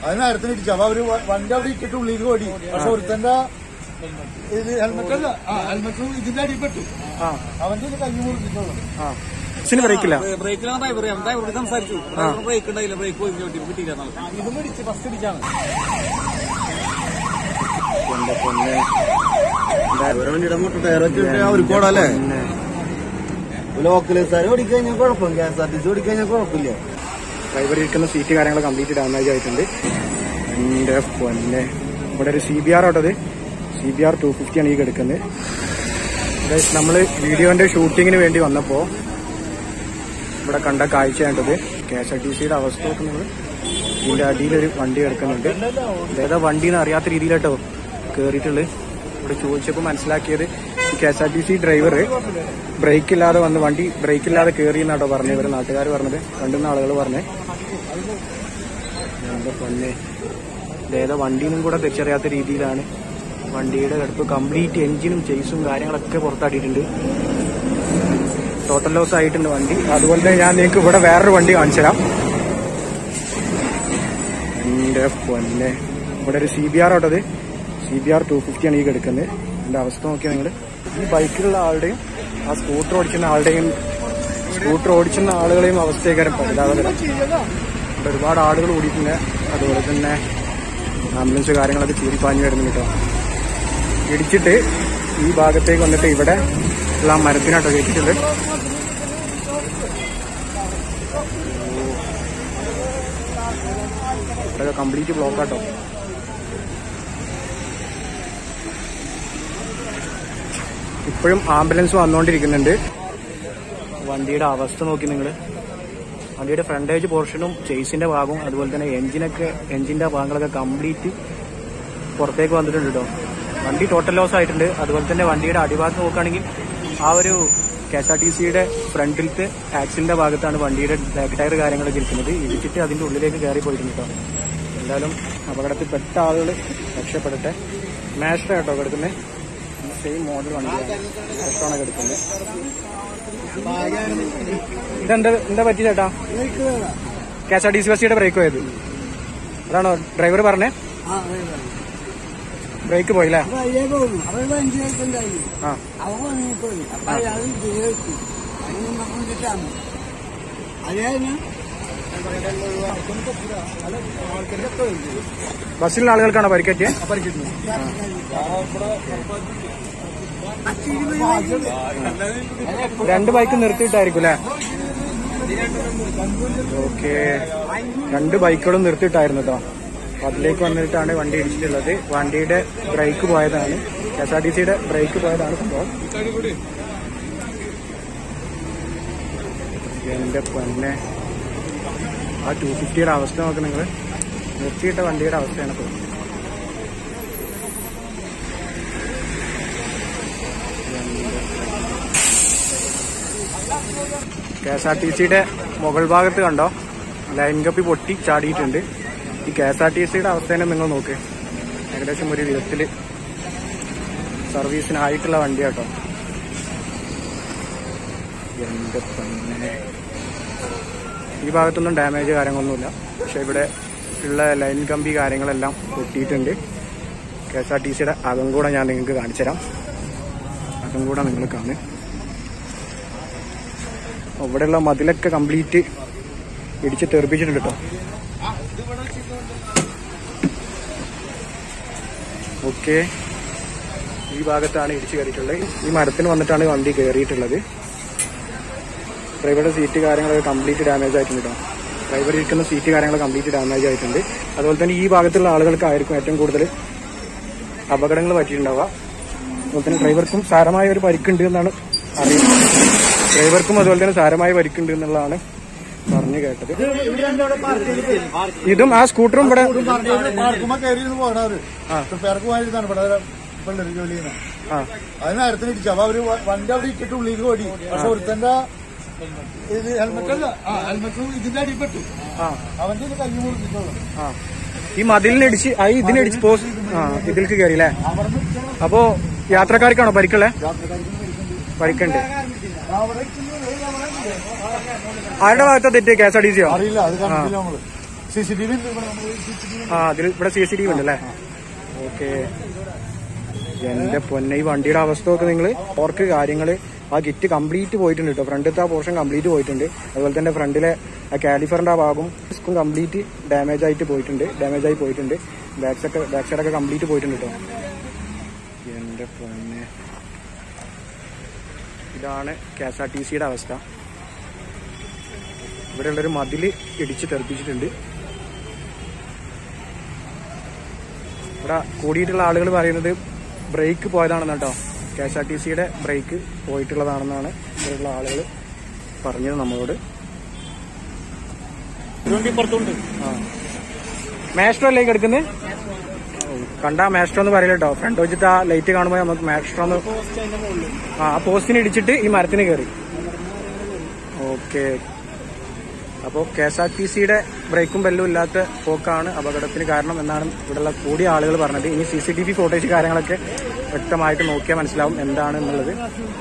അത് നേരത്തിന് ഇടിച്ചു അപ്പൊ അവര് വ- വണ്ടി അവിടെ ഇട്ടിട്ട് ഉള്ളിലേക്ക് ഓടി പക്ഷെ ഒരുത്തന്റെ ഇത് ഹെൽമെറ്റ് അല്ല ആ ഹെൽമെറ്റ് ഇതിന്റെ അടിപ്പെട്ടു ആ അവന്റെ ഇത് കൈ മുറിഞ്ഞിട്ടുള്ളൂ ആ ബസ്സിന് ബ്രേക്കില്ല ബ്രേക്കിലാണ് ഡ്രൈവർ ഞാൻ ഡ്രൈവറോട് സംസാരിച്ചു ഡ്രൈവർ ബ്രേക്ക് ഉണ്ടായില്ല ബ്രേക്ക് പോയി ചോട്ടി കിട്ടിയില്ല എന്നുള്ളത് ഇതും ഇടിച്ച് ഫസ്റ്റ് ഇടിച്ചാണ് എന്റെ പൊന്നെ അവർക്ക് ഓടാല്ലേ പിന്നെ ലോക്കൽ സാർ ഓടിക്കഴിഞ്ഞാൽ കുഴപ്പം K S R T C ഓടിക്കഴിഞ്ഞാൽ കുഴപ്പമില്ല ഡ്രൈവർ ഇരിക്കുന്ന സീറ്റ് കാര്യങ്ങൾ കംപ്ലീറ്റ് ഡാമേജ് ആയിട്ടുണ്ട് എന്റെ പൊന്നെ ഇവിടെ ഒരു സി ബി ആർ ഓട്ടത് C B R two fifty ആണ് ഈ കിടക്കുന്നത് Guys, നമ്മള് വീഡിയോന്റെ ഷൂട്ടിങ്ങിന് വേണ്ടി വന്നപ്പോ ഇവിടെ കണ്ട കാഴ്ചയാണ്ടത് കെ എസ് ആർ ടി സിയുടെ അവസ്ഥ നോക്കുന്നത് ഇതിന്റെ അടിയിലൊരു വണ്ടി കിടക്കുന്നുണ്ട് ഇതേതാ വണ്ടി എന്ന് അറിയാത്ത രീതിയിലാട്ടോ കേറിയിട്ടുള്ളത് ഇവിടെ ചോദിച്ചപ്പോൾ മനസ്സിലാക്കിയത് K S R T C driver brake ഇല്ലാതെ വന്ന് വണ്ടി ബ്രേക്ക് ഇല്ലാതെ കയറി എന്നാട്ടോ പറഞ്ഞത് ഇവര് നാട്ടുകാർ പറഞ്ഞത് കണ്ടുന്ന ആളുകൾ പറഞ്ഞേ എന്താ പൊന്നെ ഇതേതാ വണ്ടിനും കൂടെ തിരിച്ചറിയാത്ത രീതിയിലാണ് വണ്ടിയുടെ കിടപ്പ് കംപ്ലീറ്റ് എഞ്ചിനും ചേസും കാര്യങ്ങളൊക്കെ പുറത്താട്ടിയിട്ടുണ്ട് ടോട്ടൽ ലോസ് ആയിട്ടുണ്ട് വണ്ടി അതുപോലെ തന്നെ ഞാൻ നിങ്ങൾക്ക് ഇവിടെ വേറൊരു വണ്ടി കാണിച്ചു തരാം എന്റെ പൊന്നെ ഇവിടെ ഒരു സി ബി ആർ ഓട്ടത് C B R two fifty ആണ് ഈ കിടക്കുന്നത് എന്റെ അവസ്ഥ നോക്കിയാൽ നിങ്ങൾ ഈ ബൈക്കിലുള്ള ആളുടെയും ആ സ്കൂട്ടർ ഓടിക്കുന്ന ആളുടെയും സ്കൂട്ടർ ഓടിക്കുന്ന ആളുകളെയും അവസ്ഥയൊക്കെ പരിതാപകരം ഇവിടെ ഒരുപാട് ആളുകൾ ഓടിയിട്ടുണ്ട് അതുപോലെ തന്നെ ആംബുലൻസ് കാര്യങ്ങളൊക്കെ ചീറിപ്പാഞ്ഞു വരുന്നുണ്ട് കേട്ടോ ഇടിച്ചിട്ട് ഈ ഭാഗത്തേക്ക് വന്നിട്ട് ഇവിടെ ഉള്ള ആ മരത്തിനാട്ടോ കയറ്റിട്ടുണ്ട് ഇവിടെ കംപ്ലീറ്റ് ബ്ലോക്ക് ആട്ടോ ഇപ്പോഴും ആംബുലൻസ് വന്നുകൊണ്ടിരിക്കുന്നുണ്ട് വണ്ടിയുടെ അവസ്ഥ നോക്കി നിങ്ങൾ വണ്ടിയുടെ ഫ്രണ്ടേജ് പോർഷനും ചേസിന്റെ ഭാഗവും അതുപോലെ തന്നെ എഞ്ചിനൊക്കെ എഞ്ചിന്റെ ഭാഗങ്ങളൊക്കെ കംപ്ലീറ്റ് പുറത്തേക്ക് വന്നിട്ടുണ്ട് കേട്ടോ വണ്ടി ടോട്ടൽ ലോസ് ആയിട്ടുണ്ട് അതുപോലെ തന്നെ വണ്ടിയുടെ അടിഭാഗത്ത് നോക്കുകയാണെങ്കിൽ ആ ഒരു കെ എസ് ആർ ടി സിയുടെ ഫ്രണ്ടിലത്തെ ആക്സിലിന്റെ ഭാഗത്താണ് വണ്ടിയുടെ ബാക്ക് ടയർ കാര്യങ്ങളൊക്കെ ഇരിക്കുന്നത് ഇടിച്ചിട്ട് അതിന്റെ ഉള്ളിലേക്ക് കയറി പോയിട്ടുണ്ട് കേട്ടോ എന്തായാലും അപകടത്തിൽ പെട്ട ആളുകൾ രക്ഷപ്പെടട്ടെ മാസ്റ്റർ കേട്ടോ കിടക്കുന്നത് സെയിം മോഡൽ വണ്ടിയാണ് മാസ്റ്ററാണ് കിടക്കുന്നത് ഇതെന്താ എന്താ പറ്റി ചേട്ടാ K S R T C ബസ്സിയുടെ ബ്രേക്ക് പോയത് അതാണോ ഡ്രൈവർ പറഞ്ഞേ ബ്രേക്ക് പോയില്ലേ അവരുടെ വണ്ടി ഉണ്ടായിരുന്നു ആ അവ പോയി അപ്പൊ അയാൾ ജയിച്ചു അതിന് കൊണ്ടിട്ടാണ് അതായത് ബസ്സിലുള്ള ആളുകൾക്കാണോ പരിക്കേറ്റിയത് രണ്ട് ബൈക്ക് നിർത്തിയിട്ടായിരിക്കും അല്ലേ ഓക്കെ രണ്ട് ബൈക്കുകളും നിർത്തിയിട്ടായിരുന്നു കേട്ടോ അപ്പൊ അതിലേക്ക് വന്നിട്ടാണ് വണ്ടി ഇടിച്ചിട്ടുള്ളത് വണ്ടിയുടെ ബ്രേക്ക് പോയതാണ് കെ എസ് ആർ ടി സിയുടെ ബ്രേക്ക് പോയതാണ് സംഭവം എന്റെ പൊന്നെ ആ ടു ഫിഫ്റ്റിയുടെ അവസ്ഥ നോക്ക് നിങ്ങൾ നിർത്തിയിട്ട വണ്ടിയുടെ അവസ്ഥയാണ് ഇപ്പോൾ കെ എസ് ആർ ടി സിയുടെ മുകൾ ഭാഗത്ത് കണ്ടോ ലൈൻ കപ്പി പൊട്ടി ചാടിയിട്ടുണ്ട് ഈ കെ എസ് ആർ ടി സിയുടെ അവസ്ഥേനെ നിങ്ങൾ നോക്ക് ഏകദേശം ഒരു വിധത്തില് സർവീസിനായിട്ടുള്ള വണ്ടി കേട്ടോ എന്റെ പൊന്നെ ഈ ഭാഗത്തൊന്നും ഡാമേജ് കാര്യങ്ങളൊന്നുമില്ല പക്ഷെ ഇവിടെ ഉള്ള ലൈൻ കമ്പി കാര്യങ്ങളെല്ലാം പൊട്ടിയിട്ടുണ്ട് കെ എസ് ആർ ടി സിയുടെ അകം കൂടെ ഞാൻ നിങ്ങൾക്ക് കാണിച്ചു തരാം അതും കൂടെ നിങ്ങൾ കാണും ഇവിടെയുള്ള മതിലൊക്കെ കംപ്ലീറ്റ് ഇടിച്ച് തെറിപ്പിച്ചിട്ടുണ്ട് കേട്ടോ ഓക്കെ ഈ ഭാഗത്താണ് ഇടിച്ച് കയറിയിട്ടുള്ളത് ഈ മരത്തിന് വന്നിട്ടാണ് വണ്ടി കയറിയിട്ടുള്ളത് ഡ്രൈവറുടെ സീറ്റ് കാര്യങ്ങളൊക്കെ കംപ്ലീറ്റ് ഡാമേജ് ആയിട്ടുണ്ട് കേട്ടോ ഡ്രൈവർ ഇരിക്കുന്ന സീറ്റ് കാര്യങ്ങൾ കംപ്ലീറ്റ് ഡാമേജ് ആയിട്ടുണ്ട് അതുപോലെ തന്നെ ഈ ഭാഗത്തുള്ള ആളുകൾക്കായിരിക്കും ഏറ്റവും കൂടുതൽ അപകടങ്ങൾ പറ്റിയിട്ടുണ്ടാവുക അതുപോലെ തന്നെ ഡ്രൈവർക്കും സാരമായ ഒരു പരിക്കുണ്ട് എന്നാണ് അറിയുന്നത് ഡ്രൈവർക്കും അതുപോലെ തന്നെ സാരമായ പരിക്കുണ്ട് എന്നുള്ളതാണ് പറഞ്ഞു കേട്ടത് ഇതും ആ സ്കൂട്ടറും ഇവിടെ പാർക്കുമ്പോ കയറി പോകണവര് ആ. പേർക്ക് പോയിരുന്നാണ് ഇവിടെ പിള്ളേര് ജോലി ചെയ്യുന്നത് ആ അത് നേരത്തിന് ഇടിച്ചു അപ്പൊ അവര് വ- വണ്ടി അവിടെ ഇട്ടിട്ട് ഉള്ളിലേക്ക് ഓടി പക്ഷെ ഒരുത്തന്റെ ഇത് ഹെൽമെറ്റ് അല്ല ആ ഹെൽമെറ്റ് ഇതിന്റെ അടിപ്പെട്ടു ആ അവന്റെ ഇത് കൈ മുറിഞ്ഞിട്ടുള്ളൂ ആ ഈ മതിലിനിടിച്ച് ആ ഇതിനിടിച്ച് പോസ് ആ ഇതിലേക്ക് കയറി അല്ലേ അവിടെ നിന്ന് അപ്പോ യാത്രക്കാർക്കാണോ പരിക്കുള്ളേ പരിക്കുണ്ട് അവിടെ ആരുടെ ഭാഗത്താ തെറ്റ് കെ എസ് ആർ ടി സിയോ അറിയില്ല അത് കണ്ടില്ല നമ്മള് C C T V C C T V ആ അതിൽ ഇവിടെ സി സി ടി വി ഉണ്ട് അല്ലേ ഓക്കെ എന്റെ പൊന്നെ ഈ വണ്ടിയുടെ അവസ്ഥ നോക്ക് നിങ്ങൾ ഓർക്ക് കാര്യങ്ങള് ആ കിറ്റ് കംപ്ലീറ്റ് പോയിട്ടുണ്ട് കേട്ടോ ഫ്രണ്ടിലത്തെ ആ പോർഷൻ കംപ്ലീറ്റ് പോയിട്ടുണ്ട് അതുപോലെ തന്നെ ഫ്രണ്ടിലെ ആ കാലിഫറിന്റെ ആ ഭാഗം സ്കും കംപ്ലീറ്റ് ഡാമേജ് ആയിട്ട് പോയിട്ടുണ്ട് ഡാമേജ് ആയി പോയിട്ടുണ്ട് ബാക്ക് സൈഡ് ബാക്ക് സൈഡൊക്കെ കംപ്ലീറ്റ് പോയിട്ടുണ്ട് കേട്ടോ എന്റെ പൊന്നെ ഇതാണ് കെ എസ് ആർ ടി സിയുടെ അവസ്ഥ ഇവിടെയുള്ളൊരു മതില് ഇടിച്ച് തെറിപ്പിച്ചിട്ടുണ്ട് ഇവിടെ കൂടിയിട്ടുള്ള ആളുകൾ പറയുന്നത് ബ്രേക്ക് പോയതാണെന്ന് കേട്ടോ കെ എസ് ആർ ടി സിയുടെ ബ്രേക്ക് പോയിട്ടുള്ളതാണെന്നാണ് ഇവിടെയുള്ള ആളുകൾ പറഞ്ഞത് നമ്മളോട് ഇപ്പുറത്തുണ്ട് ആ മാസ്ട്രോ അല്ലേ കിടക്കുന്നത് കണ്ടാ മാസ്ട്രോ എന്ന് പറയില്ല കേട്ടോ ഫ്രണ്ട് വെച്ചിട്ട് ആ ലൈറ്റ് കാണുമ്പോൾ നമുക്ക് മാസ്ട്രോ എന്ന് ആ ആ പോസ്റ്റിന് ഇടിച്ചിട്ട് ഈ മരത്തിന് കയറി ഓക്കെ അപ്പോൾ കെ എസ് ആർ ടി സിയുടെ ബ്രേക്കും ബെല്ലും ഇല്ലാത്ത പോക്കാണ് അപകടത്തിന് കാരണം എന്നാണ് ഇവിടെയുള്ള കൂടിയ ആളുകൾ പറഞ്ഞത് ഇനി C C T V footage കാര്യങ്ങളൊക്കെ വ്യക്തമായിട്ട് നോക്കിയാൽ മനസ്സിലാവും എന്താണ് എന്നുള്ളത്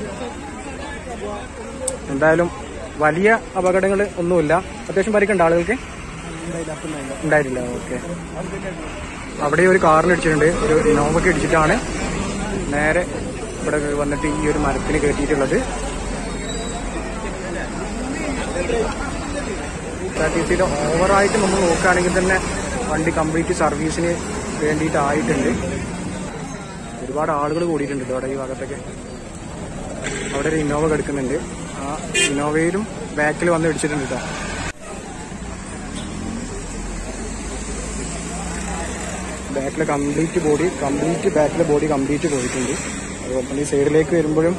എന്തായാലും വലിയ അപകടങ്ങൾ ഒന്നുമില്ല അത്യാവശ്യം പരിക്കുണ്ട് ആളുകൾക്ക് ഉണ്ടായിട്ടില്ല ഓക്കെ അവിടെ ഒരു കാറിന് ഇടിച്ചിട്ടുണ്ട് ഒരു ഇനോവയ്ക്ക് ഇടിച്ചിട്ടാണ് നേരെ ഇവിടെ വന്നിട്ട് ഈ ഒരു മരത്തിന് കയറ്റിയിട്ടുള്ളത് കെ ടി സിയുടെ ഓവറായിട്ട് നമ്മൾ നോക്കുകയാണെങ്കിൽ തന്നെ വണ്ടി കംപ്ലീറ്റ് സർവീസിന് വേണ്ടിയിട്ടായിട്ടുണ്ട് ഒരുപാട് ആളുകൾ കൂടിയിട്ടുണ്ട് ഇവിടെ ഈ ഭാഗത്തൊക്കെ അവിടെ ഒരു ഇന്നോവ കിടക്കുന്നുണ്ട് ആ ഇന്നോവയിലും ബാക്കിൽ വന്ന് ഇടിച്ചിട്ടുണ്ട് കേട്ടോ ബാക്കിലെ കംപ്ലീറ്റ് ബോഡി കംപ്ലീറ്റ് ബാക്കിലെ ബോഡി കംപ്ലീറ്റ് പോയിട്ടുണ്ട് അതുപോലെ തന്നെ ഈ സൈഡിലേക്ക് വരുമ്പോഴും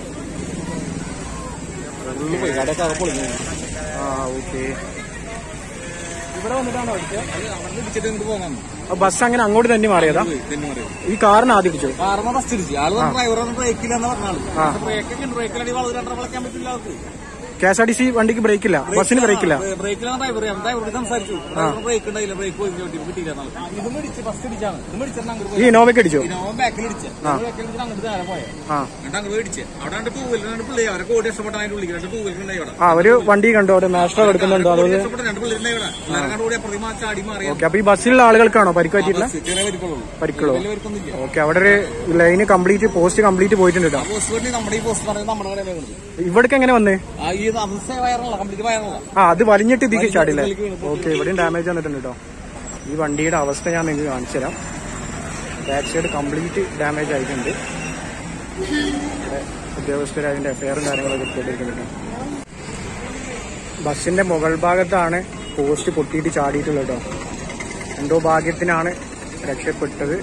ആ ഓക്കെ ഇവിടെ വന്നിട്ടാണോ അവിടെ ഇടിച്ചിട്ട് ഇങ്ങോട്ട് പോകാൻ ബസ് അങ്ങനെ അങ്ങോട്ട് തന്നെ മാറിയതാ തന്നെ പറയും ഈ കാറിന് ആദ്യം ഇടിച്ചു കാർമ ഫസ്റ്റ് ഇടിച്ചു ആള് ഡ്രൈവർ ബ്രേക്കില്ല എന്ന് പറഞ്ഞാൽ ബ്രേക്കൊക്കെ ഉണ്ട് ബ്രേക്കിലടി വളവ് രണ്ടര വിളക്കാൻ പറ്റില്ല അവർക്ക് K S R T C വണ്ടിക്ക് ബ്രേക്ക് ഇല്ല ബസ്സിന് ബ്രേക്ക് ഇല്ല ബ്രേക്കിലാണ് ഡ്രൈവർ ഡ്രൈവറോട് സംസാരിച്ചു ഡ്രൈവർ ബ്രേക്ക് ഉണ്ടായില്ല ബ്രേക്ക് പോയി ചോട്ടി കിട്ടിയില്ല എന്നാണ് ഇതും ഇടിച്ച് ഫസ്റ്റ് ഇടിച്ചാണ് ഇതും ഇടിച്ചാൽ അങ്ങോട്ട് ഈ ഇനോവയ്ക്ക് അടിച്ചോ ഇനോവൻ ബാക്കിൽ ഇടിച്ച് ബാക്കിൽ ഇടിച്ചിട്ട് അങ്ങോട്ട് നേരെ പോയത് ആ എന്നിട്ട് അങ്ങോട്ട് ഇടിച്ച് അവിടെ രണ്ട് ടൂ വീലർ രണ്ട് പിള്ളേർ അവരൊക്കെ ഓടി ഇഷ്ടപ്പെട്ടാൻ അതിന്റെ വിളിക്കുന്നത് രണ്ട് ടൂ വീലർ ഉണ്ടായി അവിടെ ആ ഒരു വണ്ടി കണ്ടു അവിടെ മാസ്റ്റർ എടുക്കുന്നുണ്ടോ ഓടി അതുകൊണ്ട് ഇഷ്ടപ്പെട്ട രണ്ട് പിള്ളേരുണ്ടായി ഇവിടെ എല്ലാവരും ഓടി അപ്പുറത്തേക്ക് മാറ്റി ചാടി മാറി ഓക്കെ അപ്പൊ ഈ ബസ്സിലുള്ള ആളുകൾക്കാണോ പരിക്ക് പറ്റിയിട്ടില്ല ചെറിയ പരിക്കുള്ളൂ പരിക്കുള്ളൂ വലിയ പരിക്കൊന്നുമില്ല ഓക്കെ അവിടെ ഒരു ലൈന് കംപ്ലീറ്റ് പോസ്റ്റ് കംപ്ലീറ്റ് പോയിട്ടുണ്ട് കേട്ടോ ആ പോസ്റ്റ് വണ്ടി നമ്മുടെ ഈ പോസ്റ്റ് പറയുന്നത് നമ്മുടെ കടയിൽ വരുന്നത് ഇവിടേക്ക് എങ്ങനെ വന്നേ ആ ഈ അവസ്ഥ വയറുള്ള കംപ്ലീറ്റ് വയറുള്ള ആ അത് വലിഞ്ഞിട്ട് ഇതിക്ക് ചാടില്ലേ ഓക്കെ ഇവിടെയും ഡാമേജ് വന്നിട്ടുണ്ട് കേട്ടോ ഈ വണ്ടിയുടെ അവസ്ഥ ഞാൻ നിങ്ങൾക്ക് കാണിച്ചു തരാം ബാക്ക് സൈഡ് കംപ്ലീറ്റ് ഡാമേജ് ആയിട്ടുണ്ട് ഇവിടെ ഉദ്യോഗസ്ഥർ അതിന്റെ എഫ്ഐആറും കാര്യങ്ങളൊക്കെ എടുത്തിട്ടുണ്ട് ബസ്സിന്റെ മുകൾ ഭാഗത്താണ് പോസ്റ്റ് പൊട്ടിയിട്ട് ചാടിയിട്ടുള്ളത് കേട്ടോ എന്തോ ഭാഗ്യത്തിനാണ് രക്ഷപ്പെട്ടത്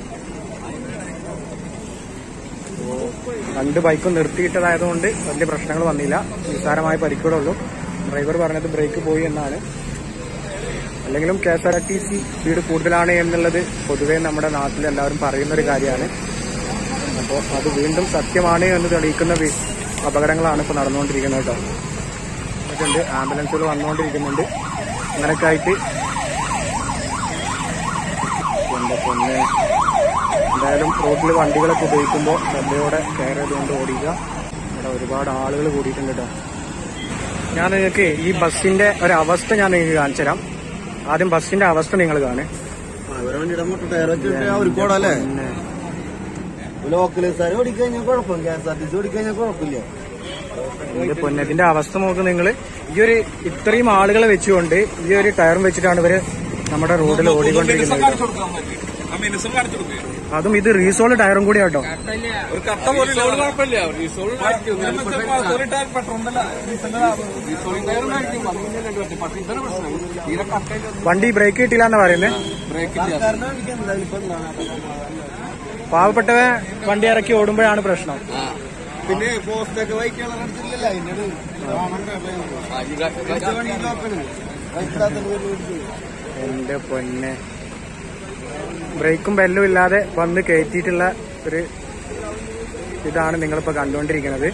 രണ്ട് ബൈക്കും നിർത്തിയിട്ടതായതുകൊണ്ട് വലിയ പ്രശ്നങ്ങൾ വന്നില്ല നിസ്സാരമായ പരിക്കുകളേ ഉള്ളൂ ഡ്രൈവർ പറഞ്ഞത് ബ്രേക്ക് പോയി എന്നാണ് അല്ലെങ്കിലും K S R T C speed കൂടുതലാണ് എന്നുള്ളത് പൊതുവേ നമ്മുടെ നാട്ടിൽ എല്ലാവരും പറയുന്ന ഒരു കാര്യമാണ് അപ്പോൾ അത് വീണ്ടും സത്യമാണ് എന്ന് തെളിയിക്കുന്ന വി- അപകടങ്ങളാണ് ഇപ്പോൾ നടന്നുകൊണ്ടിരിക്കുന്നത് കേട്ടോ ഇതൊക്കെയുണ്ട് ആംബുലൻസുകൾ വന്നുകൊണ്ടിരിക്കുന്നുണ്ട് അങ്ങനെയൊക്കെ ആയിട്ട് എന്റെ പൊന്നെ എന്തായാലും റോഡിൽ വണ്ടികളൊക്കെ ഉപയോഗിക്കുമ്പോൾ ശ്രദ്ധയോടെ കെയർ ചെയ്തുകൊണ്ട് ഓടിക്കുക ഇവിടെ ഒരുപാട് ആളുകൾ കൂടിയിട്ടുണ്ട് കേട്ടോ ഞാൻ നിങ്ങൾക്ക് ഈ ബസ്സിന്റെ ഒരു അവസ്ഥ ഞാൻ നിങ്ങൾക്ക് കാണിച്ചു തരാം ആദ്യം ബസ്സിന്റെ അവസ്ഥ നിങ്ങൾ കാണേ അവരെ വണ്ടിയുടെ മുട്ട ടയറൊക്കെ ഇട്ട് അവർക്ക് ഓടാല്ലേ പിന്നെ ലോക്കൽ സാർ ഓടിക്കഴിഞ്ഞാൽ കുഴപ്പം K S R T C ഓടിക്കഴിഞ്ഞാൽ കുഴപ്പമില്ല എന്റെ പൊന്നതിന്റെ അവസ്ഥ നോക്ക് നിങ്ങൾ ഈ ഒരു ഇത്രയും ആളുകളെ വെച്ചുകൊണ്ട് ഈ ഒരു ടയറും വെച്ചിട്ടാണ് ഇവര് നമ്മുടെ റോഡിൽ ഓടിക്കൊണ്ടിരിക്കുന്നത് കാണിച്ചു കൊടുക്കാൻ പറ്റി ആ മിനിസം കാണിച്ചു കൊടുക്കുക അതും ഇത് റീസോൾ ടയറും കൂടി കേട്ടോ ഒരു കട്ട പോലെ കുഴപ്പമില്ല റീസോൾ വണ്ടി ബ്രേക്ക് കിട്ടില്ല എന്ന് പറയുന്നത് കാരണം എനിക്ക് എന്തായാലും ഇപ്പൊ എന്താണ് പാവപ്പെട്ടവ വണ്ടി ഇറക്കി ഓടുമ്പോഴാണ് പ്രശ്നം പിന്നെ പോസ്റ്റൊക്കെ വൈക്കുള്ള കണ്ടില്ലല്ലോ അതിന്റെ എന്റെ പൊന്നെ ബ്രേക്കും ബെല്ലും ഇല്ലാതെ വന്ന് കയറ്റിയിട്ടുള്ള ഒരു ഇതാണ് നിങ്ങളിപ്പോ കണ്ടുകൊണ്ടിരിക്കുന്നത്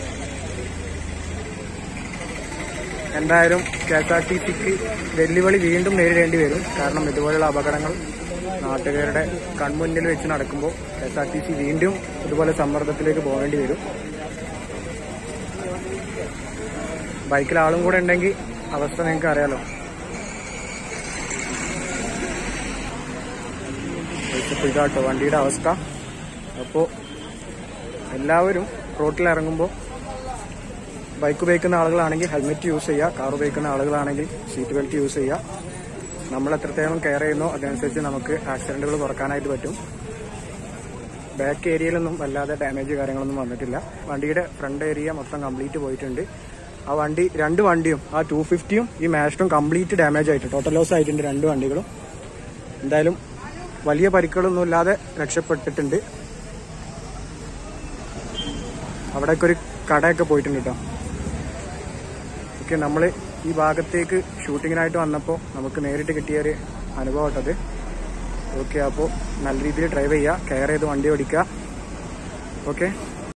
എന്തായാലും കെ എസ് ആർ ടി സിക്ക് വെല്ലുവിളി വീണ്ടും നേരിടേണ്ടി വരും കാരണം ഇതുപോലുള്ള അപകടങ്ങൾ നാട്ടുകാരുടെ കൺമുന്നിൽ വെച്ച് നടക്കുമ്പോൾ K S R T C വീണ്ടും ഇതുപോലെ സമ്മർദ്ദത്തിലേക്ക് പോകേണ്ടി വരും ബൈക്കിൽ ആളും കൂടെ ഉണ്ടെങ്കിൽ അവസ്ഥ നിങ്ങൾക്ക് അറിയാലോ അപ്പോൾ ഇതാട്ടോ വണ്ടിയുടെ അവസ്ഥ അപ്പോൾ എല്ലാവരും റോട്ടിൽ ഇറങ്ങുമ്പോൾ ബൈക്ക് ഉപയോഗിക്കുന്ന ആളുകളാണെങ്കിൽ ഹെൽമെറ്റ് യൂസ് ചെയ്യുക കാർ ഉപയോഗിക്കുന്ന ആളുകളാണെങ്കിൽ സീറ്റ് ബെൽറ്റ് യൂസ് ചെയ്യുക നമ്മൾ എത്രത്തോളം കെയർ ചെയ്യുന്നോ അതനുസരിച്ച് നമുക്ക് ആക്സിഡന്റുകൾ കുറക്കാനായിട്ട് പറ്റും ബാക്ക് ഏരിയയിലൊന്നും വല്ലാതെ ഡാമേജ് കാര്യങ്ങളൊന്നും വന്നിട്ടില്ല വണ്ടിയുടെ ഫ്രണ്ട് ഏരിയ മൊത്തം കംപ്ലീറ്റ് പോയിട്ടുണ്ട് ആ വണ്ടി രണ്ട് വണ്ടിയും ആ ടു ഫിഫ്റ്റിയും ഈ മാസ്റ്റും കംപ്ലീറ്റ് ഡാമേജ് ആയിട്ട് ടോട്ടൽ ലോസ് ആയിട്ടുണ്ട് രണ്ട് വണ്ടികളും എന്തായാലും വലിയ പരിക്കുകളൊന്നും ഇല്ലാതെ രക്ഷപ്പെട്ടിട്ടുണ്ട് അവിടേക്ക് ഒരു കടയൊക്കെ പോയിട്ടുണ്ട് കേട്ടോ ഓക്കെ നമ്മൾ ഈ ഭാഗത്തേക്ക് ഷൂട്ടിങ്ങിനായിട്ട് വന്നപ്പോൾ നമുക്ക് നേരിട്ട് കിട്ടിയ ഒരു അനുഭവം കേട്ടത് ഓക്കെ അപ്പോൾ നല്ല രീതിയിൽ ഡ്രൈവ് ചെയ്യുക കെയർ ചെയ്ത് വണ്ടി ഓടിക്കുക ഓക്കെ